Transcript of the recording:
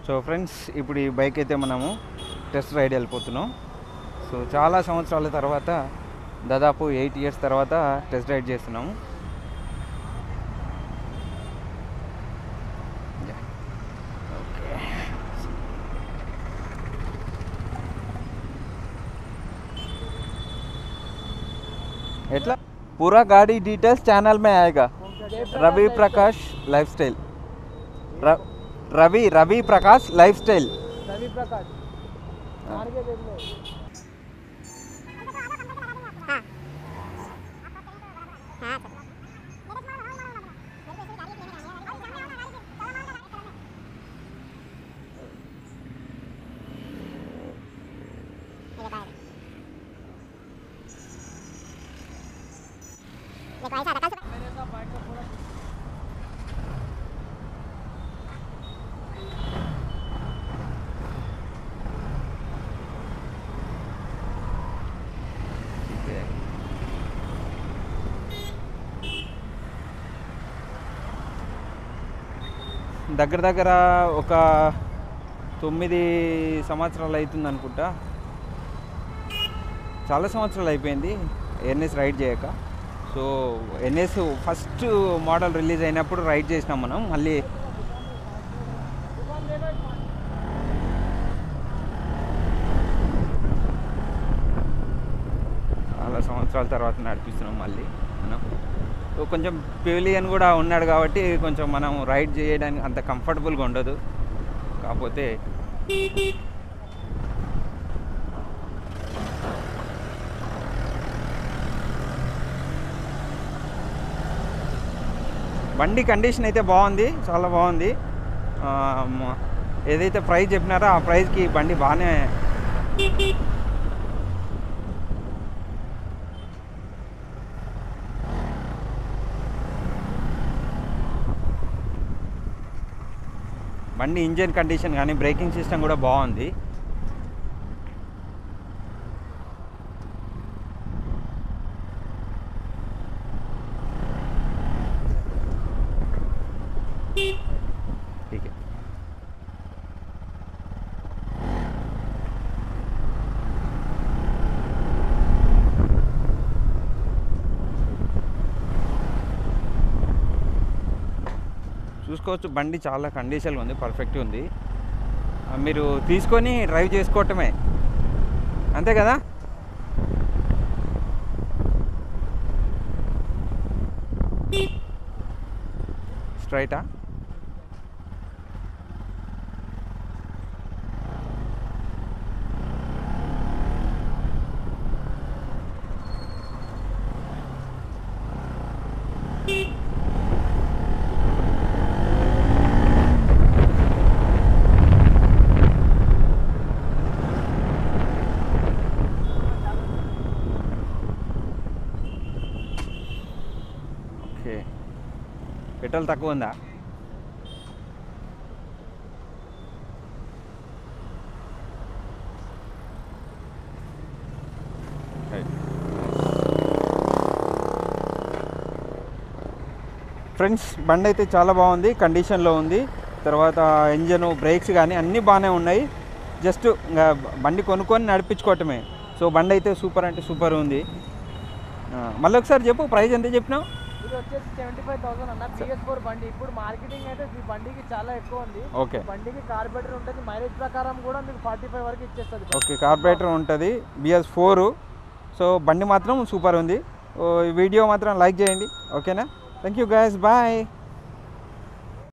so friends ఇప్పుడు ఈ bike అయితే మనము టెస్ట్ రైడ్ వెళ్ళిపోతున్నాం సో చాలా సంవత్సరాల తర్వాత దాదాపు ఎయిట్ ఇయర్స్ తర్వాత టెస్ట్ రైడ్ చేస్తున్నాము ఓకే ఎట్లా पूरा गाड़ी डिटेल्स चैनल में आएगा रवि प्रकाश लाइफस्टाइल र- रवि रवि प्रकाश लाइफस्टाइल रवि प्रकाश मार के देख लो దగ్గర దగ్గర ఒక తొమ్మిది సంవత్సరాలు అవుతుంది అనుకుంటా చాలా సంవత్సరాలు అయిపోయింది ఎన్ఎస్ రైడ్ చేయక so NS first model release అయినప్పుడు రైడ్ చేసినాం మనం మళ్ళీ చాలా సంవత్సరాల తర్వాత నడిపిస్తున్నాం మళ్ళీ మనం సో కొంచెం పెవిలియన్ కూడా ఉన్నాడు కాబట్టి కొంచెం మనం రైడ్ చేయడానికి అంత కంఫర్టబుల్గా ఉండదు కాకపోతే బండి కండిషన్ అయితే బాగుంది చాలా బాగుంది ఆ, మ- ఏదైతే ప్రైస్ చెప్పినారో ఆ ప్రైస్కి బండి బాగానే బండి ఇంజన్ కండిషన్ కానీ బ్రేకింగ్ సిస్టమ్ కూడా బాగుంది ठीक है చూసుకోవచ్చు బండి చాలా కండిషన్గా ఉంది పర్ఫెక్ట్ ఉంది ఆ, మీరు తీసుకొని డ్రైవ్ చేసుకోవటమే అంతే కదా స్ట్రైటా ఓకే పెట్రోల్ తక్కువ ఉందా ఫ్రెండ్స్ బండి అయితే చాలా బాగుంది కండిషన్లో ఉంది తర్వాత ఇంజను బ్రేక్స్ కానీ అన్నీ బాగానే ఉన్నాయి జస్ట్ ఇంకా బండి కొనుక్కొని నడిపించుకోవటమే సో బండి అయితే సూపర్ అంటే సూపర్ ఉంది ఆ, మళ్ళీ ఒకసారి చెప్పు ప్రైస్ ఎంత చెప్పినావు ఇది వచ్చేసి సెవెంటీ ఫైవ్ థౌసండ్ అన్న బిఎస్ ఫోర్ బండి ఇప్పుడు మార్కెటింగ్ అయితే ఈ బండికి చాలా ఎక్కువ ఉంది ఓకే బండికి కార్బొరేటర్ ఉంటుంది మైలేజ్ ప్రకారం కూడా మీకు ఫార్టీ ఫైవ్ వరకు ఇచ్చేస్తుంది ఓకే కార్బొరేటర్ ఉంటుంది బిఎస్ ఫోర్ సో బండి మాత్రం సూపర్ ఉంది ఓ, ఈ వీడియో మాత్రం లైక్ చేయండి ఓకేనా థ్యాంక్ యూ గాయస్ బాయ్